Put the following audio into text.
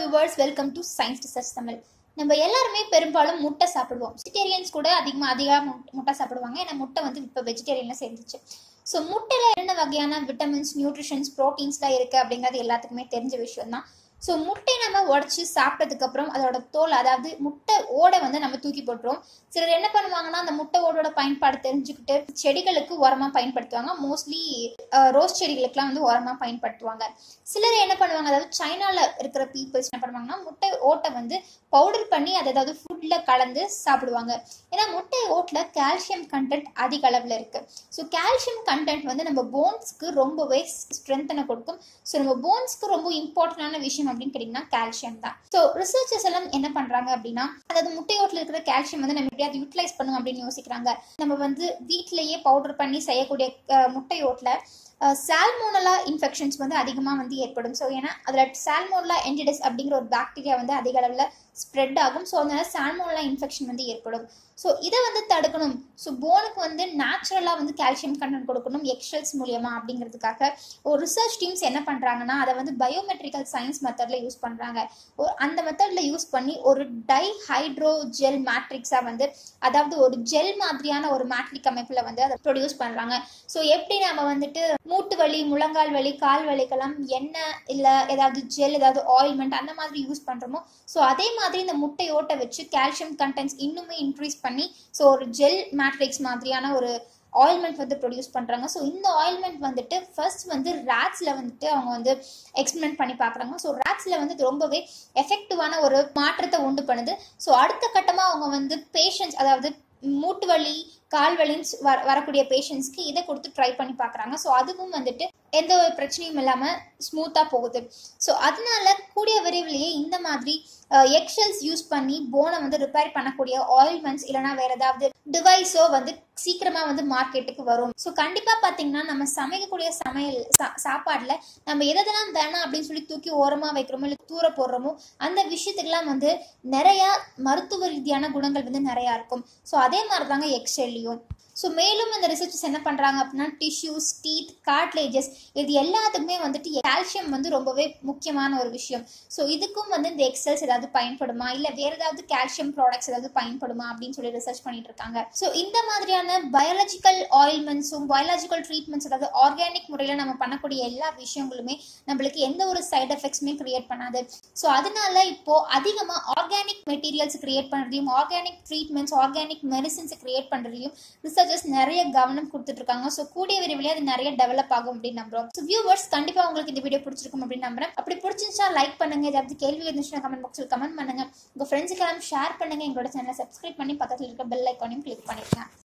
viewers welcome to science research Tamil நம்ம எல்லாருமே பெரும்பாலும் முட்டை சாப்பிடுவோம் வெஜிடேரியன்ஸ் கூட அதிகமாக அதிகமாக முட்டை சாப்பிடுவாங்க ஏன்னா முட்டை வந்து இப்போ வெஜிடேரியனில் சேர்ந்துச்சு ஸோ முட்டையில் என்னென்ன வகையான விட்டமின்ஸ் நியூட்ரிஷன்ஸ் ப்ரோட்டீன்ஸ்லாம் இருக்குது அப்படிங்கிறது எல்லாத்துக்குமே தெரிஞ்ச விஷயம் தான் ஸோ முட்டை நம்ம உடச்சி சாப்பிட்டதுக்கப்புறம் அதோட தோல் அதாவது முட்டை ஓடை வந்து நம்ம தூக்கி போட்டுருவோம் சிலர் என்ன பண்ணுவாங்கன்னா அந்த முட்டை ஓடோட பயன்பாடு தெரிஞ்சுக்கிட்டு செடிகளுக்கு உரமாக பயன்படுத்துவாங்க மோஸ்ட்லி ரோஸ் செடிகளுக்குலாம் வந்து உரமாக பயன்படுத்துவாங்க சிலர் என்ன பண்ணுவாங்க அதாவது சைனாவில் இருக்கிற பீப்புள்ஸ் என்ன பண்ணுவாங்கன்னா முட்டை ஓட்டை வந்து பவுடர் பண்ணி அதை ஏதாவது ஃபுட்டில் கலந்து சாப்பிடுவாங்க ஏன்னா முட்டை ஓட்டில் கால்சியம் கண்டென்ட் அதிக அளவில் இருக்குது ஸோ கால்சியம் கண்டென்ட் வந்து நம்ம போன்ஸ்க்கு ரொம்பவே ஸ்ட்ரென்த்தனை கொடுக்கும் ஸோ நம்ம போன்ஸ்க்கு ரொம்ப இம்பார்ட்டண்டான விஷயம் அப்படின்னு கேட்டிங்கன்னா கால்சியம் தான் ஸோ ரிசர்ச்சர்ஸ் எல்லாம் என்ன பண்ணுறாங்க அப்படின்னா அதாவது முட்டை ஓட்டில் இருக்கிற கால்சியம் வந்து நம்ம எப்படியாவது யூட்டிலைஸ் பண்ணும் அப்படின்னு யோசிக்கிறாங்க நம்ம வந்து வீட்டிலேயே பவுடர் பண்ணி செய்யக்கூடிய அஹ், முட்டை ஓட்டில் சால்மோனலா இன்ஃபெக்ஷன்ஸ் வந்து அதிகமாக வந்து ஏற்படும் ஸோ ஏன்னா அதில் சால்மோனலா என்டிடஸ் அப்படிங்கிற ஒரு பாக்டீரியா வந்து அதிக அளவில் ஸ்ப்ரெட் ஆகும் ஸோ அதனால சால்மோனலா இன்ஃபெக்ஷன் வந்து ஏற்படும் ஸோ இதை வந்து தடுக்கணும் ஸோ போனுக்கு வந்து நேச்சுரலாக வந்து கால்சியம் கண்டென்ட் கொடுக்கணும் எக்ஷல்ஸ் மூலியமா அப்படிங்கிறதுக்காக ஒரு ரிசர்ச் டீம்ஸ் என்ன பண்ணுறாங்கன்னா அதை வந்து பயோமெட்ரிக்கல் சயின்ஸ் மெத்தடில் யூஸ் பண்ணுறாங்க அந்த மெத்தடில் யூஸ் பண்ணி ஒரு டை ஹைட்ரோ ஜெல் மேட்ரிக்ஸாக வந்து அதாவது ஒரு ஜெல் மாதிரியான ஒரு மேட்ரிக் அமைப்பில் வந்து அதை ப்ரொடியூஸ் பண்ணுறாங்க ஸோ எப்படி நம்ம வந்துட்டு மூட்டு வலி முழங்கால் வலி கால் வலிக்கெல்லாம் எண்ணெய் இல்லை ஏதாவது ஜெல் ஏதாவது ஆயில்மெண்ட் அந்த மாதிரி யூஸ் பண்ணுறோமோ ஸோ அதே மாதிரி இந்த முட்டை ஓட்டை வச்சு கால்சியம் கண்டென்ட்ஸ் இன்னுமே இன்க்ரீஸ் பண்ணி ஸோ ஒரு ஜெல் மேட்ரிக்ஸ் மாதிரியான ஒரு ஆயில்மெண்ட் வந்து ப்ரொடியூஸ் பண்ணுறாங்க ஸோ இந்த ஆயில்மெண்ட் வந்துட்டு ஃபர்ஸ்ட் வந்து ரேட்ஸில் வந்துட்டு அவங்க வந்து எக்ஸ்பெரிமெண்ட் பண்ணி பார்க்குறாங்க ஸோ ரேட்ஸில் வந்து இது ரொம்பவே எஃபெக்டிவான ஒரு மாற்றத்தை உண்டு பண்ணுது ஸோ அடுத்த கட்டமாக அவங்க வந்து பேஷண்ட்ஸ் அதாவது மூட்டு வலி கால் வலின்னு வர வரக்கூடிய பேஷண்ட்ஸ்க்கு இதை கொடுத்து ட்ரை பண்ணி பார்க்குறாங்க ஸோ அதுவும் வந்துட்டு எந்த ஒரு பிரச்சனையும் இல்லாமல் ஸ்மூத்தாக போகுது ஸோ அதனால கூடிய விரைவிலேயே இந்த மாதிரி எக்ஷெல்ஸ் யூஸ் பண்ணி போனை வந்து ரிப்பேர் பண்ணக்கூடிய ஆயில்மெண்ட்ஸ் இல்லைனா வேற ஏதாவது டிவைஸோ வந்து சீக்கிரமாக வந்து மார்க்கெட்டுக்கு வரும் ஸோ கண்டிப்பாக பார்த்தீங்கன்னா நம்ம சமைக்கக்கூடிய சமையல் சா சாப்பாடில் நம்ம எதெல்லாம் வேணாம் அப்படின்னு சொல்லி தூக்கி ஓரமாக வைக்கிறோமோ இல்லை தூர போடுறோமோ அந்த விஷயத்துக்கெல்லாம் வந்து நிறையா மருத்துவ ரீதியான குணங்கள் வந்து நிறையா இருக்கும் ஸோ அதே மாதிரி தாங்க எக்ஸெல்லையும் ஸோ மேலும் இந்த ரிசர்ச்சர்ஸ் என்ன பண்ணுறாங்க அப்படின்னா டிஷ்யூஸ் டீத் கார்ட்லேஜஸ் இது எல்லாத்துக்குமே வந்துட்டு கால்சியம் வந்து ரொம்பவே முக்கியமான ஒரு விஷயம் ஸோ இதுக்கும் வந்து இந்த எக்ஸல்ஸ் ஏதாவது பயன்படுமா இல்லை வேற ஏதாவது கால்சியம் ப்ராடக்ட்ஸ் ஏதாவது பயன்படுமா அப்படின்னு சொல்லி ரிசர்ச் பண்ணிட்டு இருக்காங்க ஸோ இந்த மாதிரியான பயாலஜிக்கல் ஆயில்மெண்ட்ஸும் பயாலஜிக்கல் ட்ரீட்மெண்ட்ஸ் அதாவது ஆர்கானிக் முறையில் நம்ம பண்ணக்கூடிய எல்லா விஷயங்களுமே நம்மளுக்கு எந்த ஒரு சைட் எஃபெக்ட்ஸுமே கிரியேட் பண்ணாது ஸோ அதனால இப்போ அதிகமாக ஆர்கானிக் மெட்டீரியல்ஸ் கிரியேட் பண்ணுறதையும் organic treatments organic medicines create பண்ணுறதையும் ரிசர்ச்சர்ஸ் நிறைய கவனம் கொடுத்துட்டு இருக்காங்க ஸோ கூடிய விரைவிலே அது நிறைய டெவலப் ஆகும் அப்படின்னு நம்புறோம் ஸோ வியூவர்ஸ் கண்டிப்பாக உங்களுக்கு இந்த வீடியோ பிடிச்சிருக்கும் அப்படின்னு நம்புறேன் அப்படி பிடிச்சிருந்துச்சா லைக் பண்ணுங்க ஏதாவது கேள்வி இருந்துச்சுன்னா கமெண்ட் பாக்ஸில் கமெண்ட் பண்ணுங்க உங்க ஃப்ரெண்ட்ஸுக்கெல்லாம் ஷேர் பண்ணுங்க எங்களோட சேனலை சப்ஸ்கிரைப் பண்ணி பக்கத்தில் இருக்க பெல் ஐக்கானையும் கிளிக் பண்ணிருங்க